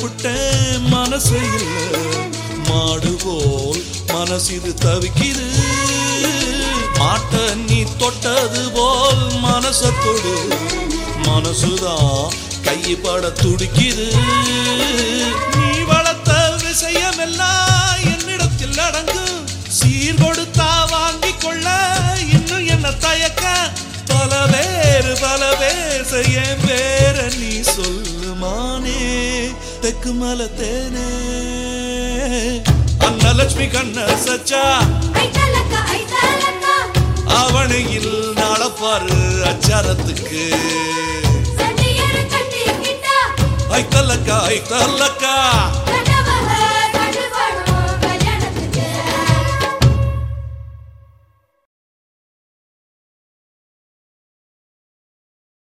புட்டேன் மனசு இல்ல மாடு போல் மனசிது தவிக்குது மாட்ட நீ தொட்டது போல் மனச தொடு மனசுதான் கைப்பட துடிக்குது நீ வளர்த்த விஷயம் எல்லாம் என்னிடத்தில் அடங்கும் சீர் கொடுத்தா வாங்கிக் கொள்ள இன்னும் என்ன தயக்க பல பேரு பல பேச என் பேர நீ சொல்லுமானே தெக்கு மல தேனே அன்னலட்சுமி கண்ண சச்சா ஐதலக்கா ஐதலக்கா அவனையில் நாளப்பாரு அச்சாரத்துக்கு சண்டியர கட்டிக்கிட்டா ஐத்தல்லக்கா ஐத்தல்லக்கா கை